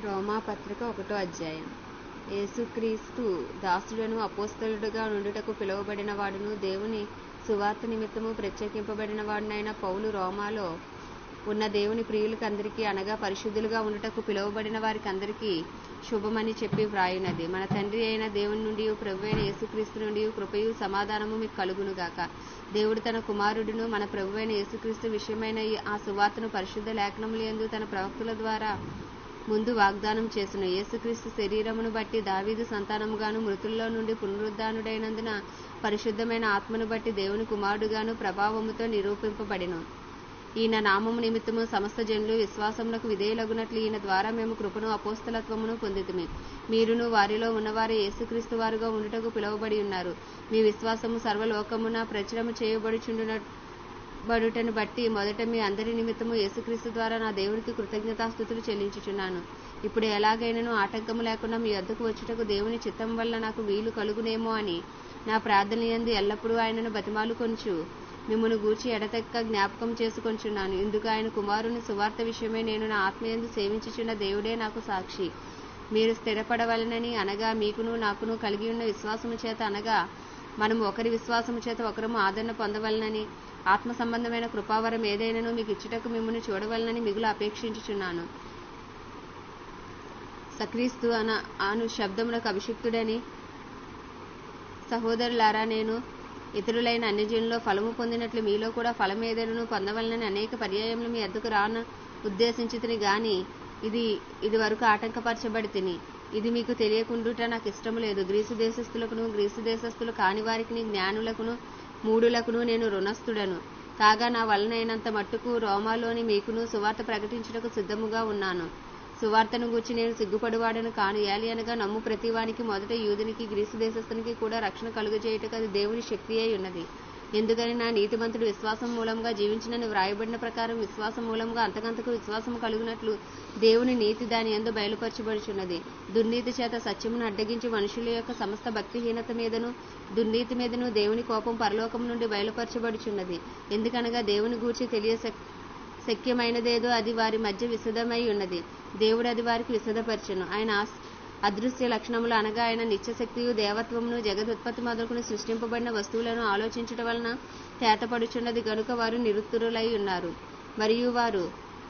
రోమా పత్రిక ఒకటో అధ్యాయం యేసుక్రీస్తు దాసుడను అపోస్తలుడుగా నుండుటకు పిలువబడిన వాడును దేవుని సువార్త నిమిత్తము ప్రత్యేకింపబడిన వాడునైన పౌలు రోమాలో ఉన్న దేవుని ప్రియులకందరికీ అనగా పరిశుద్ధులుగా ఉండుటకు పిలువబడిన వారికి అందరికీ శుభమని చెప్పి వ్రాయునది మన తండ్రి అయిన దేవుని నుండి ప్రభు అయిన యేసుక్రీస్తు నుండి కృపయు సమాధానము మీకు కలుగునుగాక దేవుడు తన కుమారుడును మన ప్రభు అయిన యేసుక్రీస్తు విషయమైన ఈ ఆ సువార్తను పరిశుద్ధ లేఖనములు యందు తన ప్రవక్తల ద్వారా ముందు వాగ్దానం చేసును యేసుక్రీస్తు శరీరమును బట్టి దావీదు సంతానముగాను మృతుల్లో నుండి పునరుద్ధానుడైనందున పరిశుద్ధమైన ఆత్మను బట్టి దేవుని కుమారుడుగాను ప్రభావముతో నిరూపింపబడిను ఈయన నామము నిమిత్తము సమస్త జనులు విశ్వాసములకు విధేయులగునట్లు ఈయన ద్వారా మేము కృపను అపోస్తలత్వమును పొందితిమి మీరును వారిలో ఉన్నవారే యేసుక్రీస్తు వారుగా ఉండుటకు పిలువబడి ఉన్నారు మీ విశ్వాసము సర్వలోకమున ప్రచురము చేయబడుచుండున బడుటను బట్టి మొదట మీ అందరి నిమిత్తము యేసుక్రీస్తు ద్వారా నా దేవునికి కృతజ్ఞతాస్థుతులు చెల్లించుచున్నాను ఇప్పుడు ఎలాగైనాను ఆటంకము లేకుండా మీ వద్దకు వచ్చుటకు దేవుని చిత్తం వల్ల నాకు వీలు కలుగునేమో అని నా ప్రార్థన యందు ఎల్లప్పుడూ ఆయనను బతిమాలు కొంచు మిమ్మను గూర్చి ఎడతెక్క జ్ఞాపకం చేసుకొంచున్నాను ఇందుకు ఆయన కుమారుని సువార్త విషయమై నేను నా ఆత్మయందు సేవించుచున్న దేవుడే నాకు సాక్షి మీరు స్థిరపడవలనని అనగా మీకును నాకును కలిగి ఉన్న విశ్వాసము చేత అనగా మనము ఒకరి విశ్వాసము చేత ఒకరము ఆదరణ పొందవలనని ఆత్మ సంబంధమైన కృపావరం ఏదైనాను మీకు ఇచ్చుటకు మిమ్మల్ని చూడవలనని మిగులు అపేక్షించుచున్నాను సక్రీస్తు అన అను శబ్దమునకు అభిషిక్తుడని సహోదరులారా నేను ఇతరులైన అన్ని జనుల్లో ఫలము పొందినట్లు మీలో కూడా ఫలం ఏదైనా పొందవలనని అనేక పర్యాయములు మీ ఎద్దుకు రాన ఉద్దేశించితిని గాని ఇది ఇది వరకు ఆటంకపరచబడి తిని ఇది మీకు తెలియకుండుట నాకు ఇష్టము లేదు గ్రీసు దేశస్థులకును గ్రీసు దేశస్థులు కాని వారికి జ్ఞానులకును మూడులకును నేను రుణస్థుడను కాగా నా వలనైనంత మట్టుకు రోమాలోని మీకును సువార్త ప్రకటించుటకు సిద్ధముగా ఉన్నాను సువార్తను గూర్చి నేను సిగ్గుపడివాడను కాను ఏలి అనగా నమ్ము ప్రతివానికి మొదట యూదునికి గ్రీసు దేశస్థునికి కూడా రక్షణ కలుగజేయుటకు అది దేవుని శక్తి అయి ఉన్నది ఎందుకని నా నీతిమంతుడు విశ్వాసం మూలంగా జీవించినని వ్రాయబడిన ప్రకారం విశ్వాసం మూలంగా అంతకంతకు విశ్వాసం కలుగునట్లు దేవుని నీతి దాని ఎందు బయలుపరచబడుచున్నది దుర్నీతి చేత సత్యమును అడ్డగించి మనుషుల యొక్క సమస్త భక్తిహీనత మీదను దుర్నీతి మీదను దేవుని కోపం పరలోకం నుండి బయలుపరచబడుచున్నది ఎందుకనగా దేవుని గూర్చి తెలియ శక్యమైనదేదో అది వారి మధ్య విశదమై ఉన్నది దేవుడు అది వారికి విశదపరచను ఆయన అదృశ్య లక్షణములు అనగా ఆయన నిత్యశక్తియు దేవత్వమును జగదుత్పత్తి మొదలుకుని సృష్టింపబడిన వస్తువులను ఆలోచించటం వలన తేటపడుచున్నది గనుక వారు నిరుత్తురులై ఉన్నారు మరియు వారు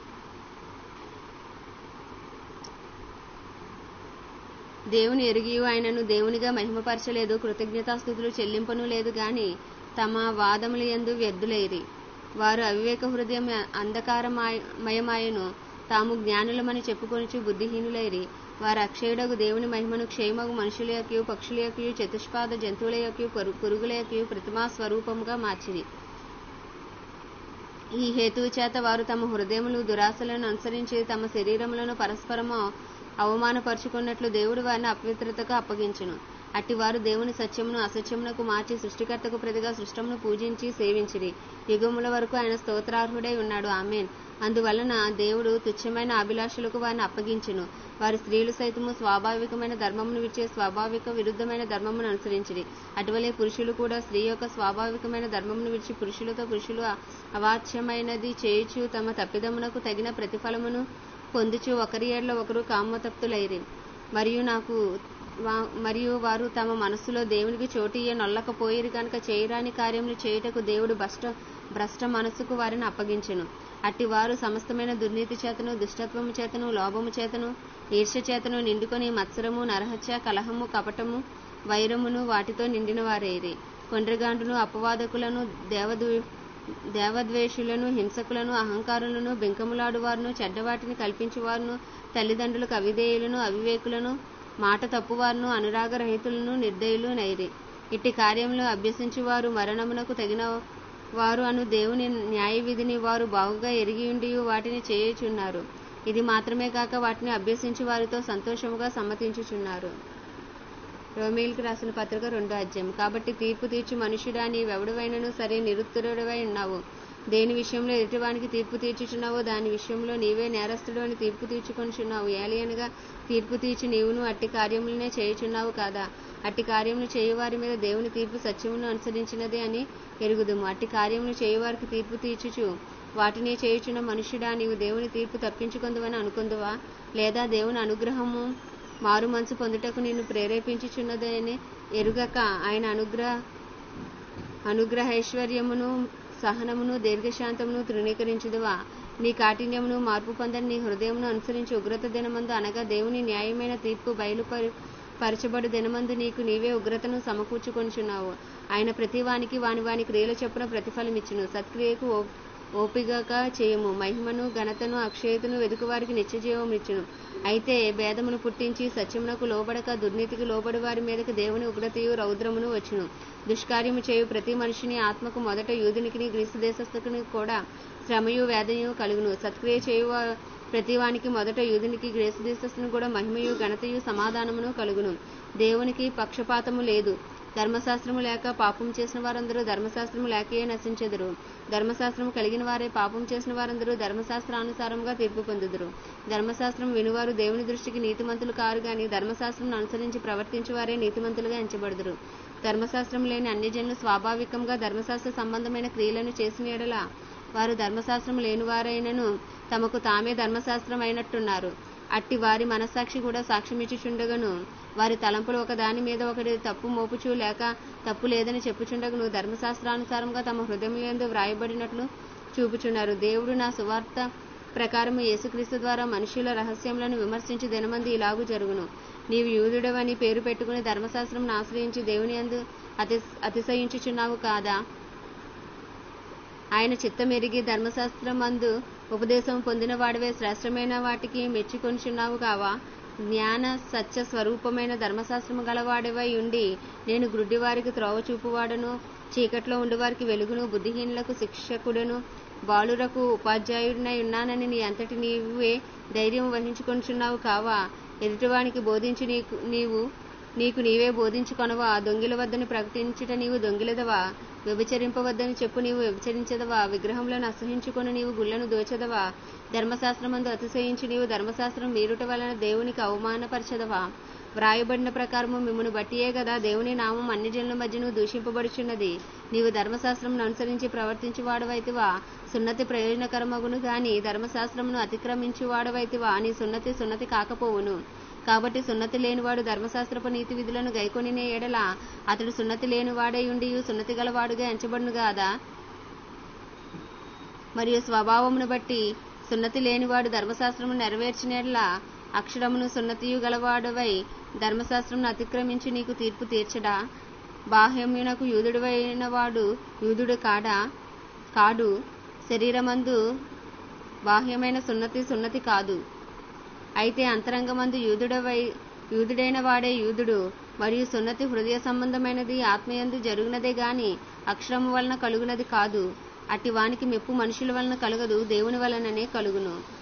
దేవుని ఎరిగి ఆయనను దేవునిగా మహిమపరచలేదు కృతజ్ఞతాస్థుతులు చెల్లింపను లేదు గాని తమ వాదములు ఎందు వ్యర్థులైరి వారు అవివేక హృదయం అంధకారమయమాయను తాము జ్ఞానులమని చెప్పుకొనిచు బుద్ధిహీనులైరి వారు అక్షయుడగు దేవుని మహిమను క్షయమగు మనుషుల యొక్క పక్షుల యొక్క చతుష్పాద జంతువుల యొక్క పురుగుల యొక్క ప్రతిమా స్వరూపముగా మార్చిరి ఈ హేతువు చేత వారు తమ హృదయములు దురాశలను అనుసరించి తమ శరీరములను పరస్పరము అవమానపరుచుకున్నట్లు దేవుడు వారిని అపవిత్రతకు అప్పగించును అట్టివారు దేవుని సత్యమును అసత్యమునకు మార్చి సృష్టికర్తకు ప్రతిగా సృష్టమును పూజించి సేవించిరి యుగముల వరకు ఆయన స్తోత్రార్హుడై ఉన్నాడు ఆమెన్ అందువలన దేవుడు తుచ్చమైన అభిలాషలకు వారిని అప్పగించును వారి స్త్రీలు సైతము స్వాభావికమైన ధర్మమును విచ్చే స్వాభావిక విరుద్ధమైన ధర్మమును అనుసరించిరి అటువలే పురుషులు కూడా స్త్రీ యొక్క స్వాభావికమైన ధర్మమును విడిచి పురుషులతో పురుషులు అవాచ్యమైనది చేయుచు తమ తప్పిదమునకు తగిన ప్రతిఫలమును పొందుచు ఒకరి ఏడ్ల ఒకరు కామతప్తులైరి మరియు నాకు మరియు వారు తమ మనస్సులో దేవునికి చోటియ్య నొల్లకపోయిరు కనుక చేయరాని కార్యములు చేయుటకు దేవుడు భ్రష్ట భ్రష్ట మనస్సుకు వారిని అప్పగించెను అట్టి వారు సమస్తమైన దుర్నీతి చేతను దుష్టత్వము చేతను లోభము చేతను ఈర్ష చేతను నిండుకొని మత్సరము నరహత్య కలహము కపటము వైరమును వాటితో నిండిన వారేది కొండ్రగాండును అపవాదకులను దేవదు దేవద్వేషులను హింసకులను అహంకారులను బెంకములాడువారును చెడ్డవాటిని కల్పించువారును తల్లిదండ్రులకు అవిధేయులను అవివేకులను మాట తప్పువారును అనురాగరహితులను నిర్దయులు నైరి ఇట్టి కార్యములు అభ్యసించువారు మరణమునకు తగిన వారు అను దేవుని న్యాయ విధిని వారు బాగుగా ఎరిగియుండి వాటిని చేయుచున్నారు ఇది మాత్రమే కాక వాటిని అభ్యసించి వారితో సంతోషముగా సమ్మతించుచున్నారు రోమిల్కి రాసిన పత్రిక రెండో అధ్యాయం కాబట్టి తీర్పు తీర్చి మనుషుడా నీవెవడవైనను సరే నిరుత్తరుడవై ఉన్నావు దేని విషయంలో ఎదుటివానికి తీర్పు తీర్చుచున్నావో దాని విషయంలో నీవే నేరస్తుడు అని తీర్పు తీర్చుకొనిచున్నావు ఏలియనగా తీర్పు తీర్చి నీవును అట్టి కార్యములనే చేయుచున్నావు కాదా అట్టి కార్యములు చేయువారి మీద దేవుని తీర్పు సత్యమును అనుసరించినదే అని ఎరుగుదుము అట్టి కార్యములు చేయువారికి తీర్పు తీర్చుచు వాటిని చేయుచున్న మనుష్యుడా నీవు దేవుని తీర్పు తప్పించుకుందువని అనుకుందువా లేదా దేవుని అనుగ్రహము మారు మనసు పొందుటకు నిన్ను ప్రేరేపించుచున్నదని ఎరుగక ఆయన అనుగ్రహ అనుగ్రహైశ్వర్యమును సహనమును దీర్ఘశాంతమును తృణీకరించుదువా నీ కాఠిన్యమును మార్పు పొందని నీ హృదయమును అనుసరించి ఉగ్రత దినమందు అనగా దేవుని న్యాయమైన తీర్పు బయలుపరి పరచబడు దినమందు నీకు నీవే ఉగ్రతను సమకూర్చుకొనిచున్నావు ఆయన ప్రతివానికి వాని వాని క్రియల చొప్పున ప్రతిఫలమిచ్చును సత్క్రియకు ఓ- ఓపికగా చేయము మహిమను ఘనతను అక్షయతను వెదుకువారికి నిత్యజీవం ఇచ్చును అయితే భేదమును పుట్టించి సత్యమునకు లోబడక దుర్నీతికి లోబడి వారి మీదకి దేవుని ఉగ్రతయు రౌద్రమును వచ్చును దుష్కార్యము చేయు ప్రతి మనిషిని ఆత్మకు మొదట యూదునికి గ్రీసు దేశస్థుని కూడా శ్రమయు వేదనయు కలుగును సత్క్రియ చేయు వా- ప్రతివానికి మొదట యూదునికి గ్రీసు దేశస్థుని కూడా మహిమయు ఘనతయు సమాధానమును కలుగును దేవునికి పక్షపాతము లేదు ధర్మశాస్త్రము లేక పాపం చేసిన వారందరూ ధర్మశాస్త్రము లేకయే నశించెదరు ధర్మశాస్త్రము కలిగిన వారే పాపం చేసిన వారందరూ ధర్మశాస్త్రానుసారముగా తీర్పు పొందుదురు ధర్మశాస్త్రం వినువారు దేవుని దృష్టికి నీతిమంతులు కారు గాని ధర్మశాస్త్రం అనుసరించి ప్రవర్తించే వారే నీతిమంతులుగా ఎంచబడుదురు ధర్మశాస్త్రం లేని అన్యజనులు స్వాభావికంగా ధర్మశాస్త్ర సంబంధమైన క్రియలను చేసిన ఎడల వారు ధర్మశాస్త్రం లేనివారైనను తమకు తామే ధర్మశాస్త్రం అయినట్టున్నారు అట్టి వారి మనస్సాక్షి కూడా సాక్ష్యమిచ్చుచుండగను వారి తలంపులు ఒక దాని మీద ఒకటి తప్పు మోపుచు లేక తప్పు లేదని చెప్పుచుండగను ధర్మశాస్త్రానుసారంగా తమ హృదయములందు వ్రాయబడినట్లు చూపుచున్నారు దేవుడు నా సువార్త ప్రకారము యేసుక్రీస్తు ద్వారా మనుషుల రహస్యములను విమర్శించి దినమంది ఇలాగూ జరుగును నీవు యూదుడవని పేరు పెట్టుకుని ధర్మశాస్త్రం ఆశ్రయించి దేవుని యందు అతి అతిశయించుచున్నావు కాదా ఆయన చిత్తమెరిగి ధర్మశాస్త్రమందు ఉపదేశం పొందిన వాడివే శ్రేష్టమైన వాటికి మెచ్చుకొనిచున్నావు కావా జ్ఞాన సత్య స్వరూపమైన ధర్మశాస్త్రము గలవాడివై ఉండి నేను గ్రుడ్డివారికి త్రోవ చూపువాడను చీకట్లో ఉండివారికి వెలుగును బుద్ధిహీనులకు శిక్షకుడును బాలురకు ఉపాధ్యాయుడినై ఉన్నానని నీ అంతటి నీవే ధైర్యం వహించుకొనిచున్నావు కావా ఎదుటివానికి బోధించి నీకు నీవు నీకు నీవే బోధించుకొనవా దొంగిల వద్దని ప్రకటించుట నీవు దొంగిలదవా వ్యభిచరింపవద్దని చెప్పు నీవు వ్యభిచరించదవా విగ్రహములను అసహించుకొని నీవు గుళ్లను దోచదవా ధర్మశాస్త్రమందు అతిశయించి నీవు ధర్మశాస్త్రం మీరుట వలన దేవునికి అవమానపరచదవా వ్రాయబడిన ప్రకారము మిమ్మను బట్టియే కదా దేవుని నామం అన్ని జనుల మధ్యను దూషింపబడుచున్నది నీవు ధర్మశాస్త్రమును అనుసరించి ప్రవర్తించి వాడవైతివా సున్నతి ప్రయోజనకరమగును గాని ధర్మశాస్త్రమును అతిక్రమించి వాడవైతివా నీ సున్నతి సున్నతి కాకపోవును కాబట్టి సున్నతి లేనివాడు ధర్మశాస్త్రపు నీతి విధులను గైకొనిన ఎడల అతడు సున్నతి లేనివాడై ఉండి సున్నతి గలవాడుగా ఎంచబడును గాదా మరియు స్వభావమును బట్టి సున్నతి లేనివాడు ధర్మశాస్త్రము నెరవేర్చిన ఎడల అక్షరమును సున్నతియు గలవాడవై ధర్మశాస్త్రమును అతిక్రమించి నీకు తీర్పు తీర్చడా బాహ్యమునకు యూదుడైన వాడు యూదుడు కాడా కాడు శరీరమందు బాహ్యమైన సున్నతి సున్నతి కాదు అయితే అంతరంగమందు యూదుడవై యూదుడైన వాడే యూదుడు మరియు సున్నతి హృదయ సంబంధమైనది ఆత్మయందు జరుగునదే గాని అక్షరము వలన కలుగునది కాదు అట్టి వానికి మెప్పు మనుషుల వలన కలుగదు దేవుని వలననే కలుగును